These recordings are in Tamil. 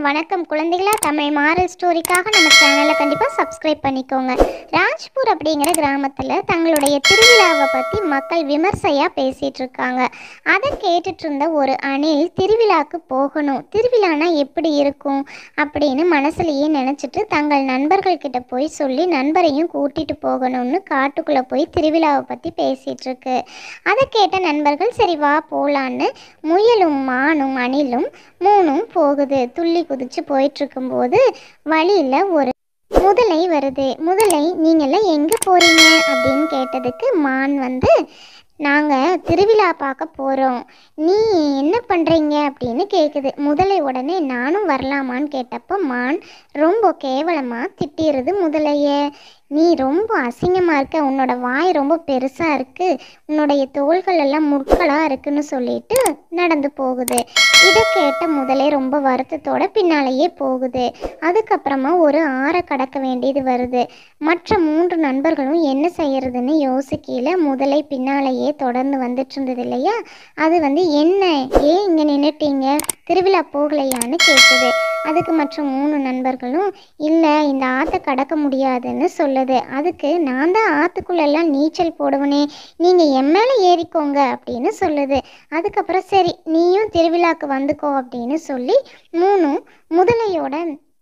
வணக்கம் குழந்தைகளா தமிழ் மாரல் ஸ்டோரிக்காக நம்ம சேனலை கண்டிப்பாக சப்ஸ்கிரைப் பண்ணிக்கோங்க ராஜ்பூர் அப்படிங்கிற கிராமத்தில் தங்களுடைய திருவிழாவை பற்றி மக்கள் விமர்சையாக பேசிகிட்டு இருக்காங்க அதை கேட்டுட்டு இருந்த ஒரு அணில் திருவிழாக்கு போகணும் திருவிழானா எப்படி இருக்கும் அப்படின்னு மனசுலயே நினச்சிட்டு தங்கள் நண்பர்கள்கிட்ட போய் சொல்லி நண்பரையும் கூட்டிட்டு போகணும்னு காட்டுக்குள்ளே போய் திருவிழாவை பற்றி பேசிகிட்டு இருக்கு அதை கேட்ட நண்பர்கள் சரி வா போகலான்னு முயலும் மானும் அணிலும் மூணும் போகுது துள்ளி குதிச்சு போயிட்டு இருக்கும்போது வழியில் ஒரு முதலை வருது முதலை நீங்களாம் எங்கே போகிறீங்க அப்படின்னு கேட்டதுக்கு மான் வந்து நாங்கள் திருவிழா பார்க்க போகிறோம் நீ என்ன பண்ணுறீங்க அப்படின்னு கேட்குது முதலை உடனே நானும் வரலாமான்னு கேட்டப்போ மான் ரொம்ப கேவலமாக திட்டிடுது முதலைய நீ ரொம்ப அசிங்கமாக இருக்க உன்னோட வாய் ரொம்ப பெருசாக இருக்குது உன்னுடைய தோள்கள் எல்லாம் முட்களாக இருக்குன்னு சொல்லிட்டு நடந்து போகுது இதை கேட்ட முதலே ரொம்ப வருத்தத்தோட பின்னாலேயே போகுது அதுக்கப்புறமா ஒரு ஆறை கடக்க வேண்டியது வருது மற்ற மூன்று நண்பர்களும் என்ன செய்யறதுன்னு யோசிக்கல முதலை பின்னாலேயே தொடர்ந்து வந்துட்டு இருந்தது இல்லையா அது வந்து என்ன ஏன் இங்கே நின்றுட்டீங்க திருவிழா போகலையான்னு கேட்குது அதுக்கு மற்ற மூணு நண்பர்களும் இல்லை இந்த ஆற்றை கடக்க முடியாதுன்னு சொல்லுது அதுக்கு நான் தான் ஆற்றுக்குள்ளெல்லாம் நீச்சல் போடுவனே நீங்கள் என் மேலே ஏறிக்கோங்க அப்படின்னு சொல்லுது அதுக்கப்புறம் சரி நீயும் திருவிழாக்கு வந்துக்கோ அப்படின்னு சொல்லி மூணும் முதலையோட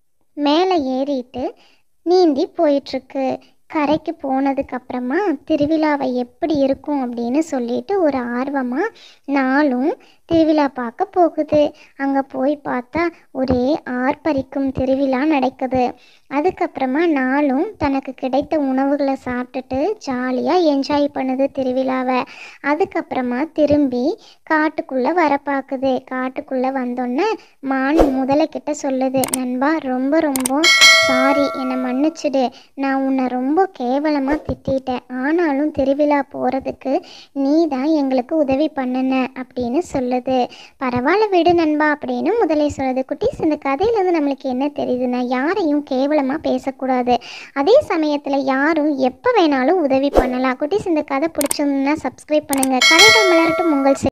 மேலே ஏறிட்டு நீந்தி போயிட்டுருக்கு கரைக்கு போனதுக்கு அப்புறமா திருவிழாவை எப்படி இருக்கும் அப்படின்னு சொல்லிட்டு ஒரு ஆர்வமாக நாளும் திருவிழா பார்க்க போகுது அங்கே போய் பார்த்தா ஒரே ஆர்ப்பரிக்கும் திருவிழா நடக்குது அதுக்கப்புறமா நாளும் தனக்கு கிடைத்த உணவுகளை சாப்பிட்டுட்டு ஜாலியாக என்ஜாய் பண்ணுது திருவிழாவை அதுக்கப்புறமா திரும்பி காட்டுக்குள்ளே வர பார்க்குது காட்டுக்குள்ளே வந்தோன்னே மான் முதலைக்கிட்ட சொல்லுது நண்பா ரொம்ப ரொம்ப சாரி என்னை மன்னிச்சிடு நான் உன்னை ரொம்ப கேவலமாக திட்டிட்டேன் ஆனாலும் திருவிழா போகிறதுக்கு நீ தான் எங்களுக்கு உதவி பண்ணுன அப்படின்னு சொல்லுது பரவாயில்ல விடு நண்பா அப்படின்னு முதலை சொல்லுது குட்டீஸ் இந்த கதையிலேருந்து நம்மளுக்கு என்ன தெரியுதுன்னா யாரையும் கேவலமாக பேசக்கூடாது அதே சமயத்தில் யாரும் எப்போ வேணாலும் உதவி பண்ணலாம் குட்டீஸ் இந்த கதை பிடிச்சிருந்ததுன்னா சப்ஸ்கிரைப் பண்ணுங்கள் கதைகள் மலரட்டும் உங்கள் செ-